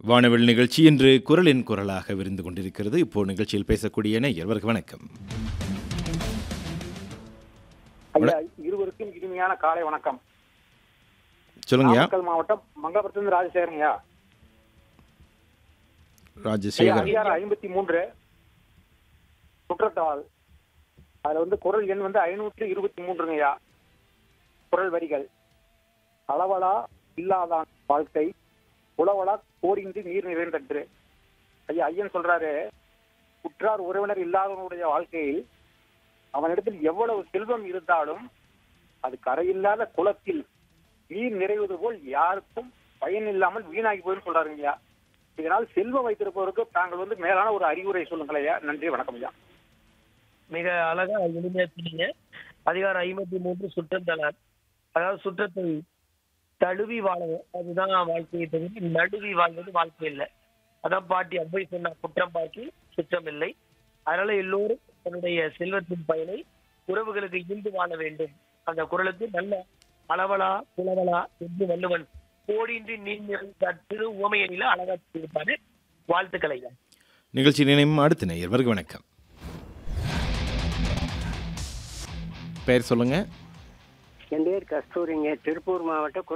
வானவில் நிகழ்ச்சி இன்று குரலின் குரலாக விருந்து கொண்டிருக்கிறது இப்போ நிகழ்ச்சியில் பேசக்கூடிய நேயர் அவருக்கு வணக்கம் ஐயா இருவருக்கும் இனிமையான காலை வணக்கம் சொல்லுங்கய்யா நாமக்கல் மாவட்டம் மங்கபுரத்திலிருந்து ராஜசேகரங்கய்யா ஐயா ராஜசேகர் அதிகாரம் ஐம்பத்தி மூன்று குற்றத்தால் அதுல வந்து குரல் எண் வந்து ஐநூற்று இருபத்தி மூன்றுங்கய்யா குரல் வரிகள் அளவலா இல்லாதான் வாழ்க்கை உளவலா கோரின்றி நீர் நிறைந்தன்று ஐயா ஐயன் சொல்றாரு குற்றார் உறவினர் இல்லாதவனுடைய வாழ்க்கையில் அவனிடத்தில் எவ்வளவு செல்வம் இருந்தாலும் அது கரையில்லாத குளத்தில் நீர் நிறைவது போல் யாருக்கும் பயன் இல்லாமல் வீணாகி போயின்னு சொல்றாருங்கய்யா இதனால் செல்வம் வைத்திருப்பவருக்கு தாங்கள் வந்து மேலான ஒரு அறிவுரை சொல்லுங்கள் ஐயா நன்றி வணக்கம் ஐயா மிக அழகா எளிமையா சொன்னீங்க அதிகாரம் ஐம்பத்தி மூன்று சுற்றத்தலார் அதாவது சுற்றத்தை தழுவி வாழவும் அதுதான் வாழ்க்கையை தவிர நடுவி வாழ்வது வாழ்க்கை இல்லை அதான் பாட்டி அவ்வை சொன்ன குற்றம் பாக்கி சுற்றம் இல்லை அதனால எல்லோரும் தன்னுடைய செல்வத்தின் பயனை உறவுகளுக்கு ஈண்டு வாழ வேண்டும் அந்த குரலுக்கு நல்ல அளவலா புலவலா என்று வள்ளுவன் கோடின்றி நீர் திரு உவமையனில அழகா இருப்பாரு வாழ்த்துக்களை ஐயா நிகழ்ச்சி நினைவும் அடுத்த நேயர் அவருக்கு வணக்கம் பெயர் சொல்லுங்க என் பேர் கஸ்தூரிங்க திருப்பூர் மாவட்டம்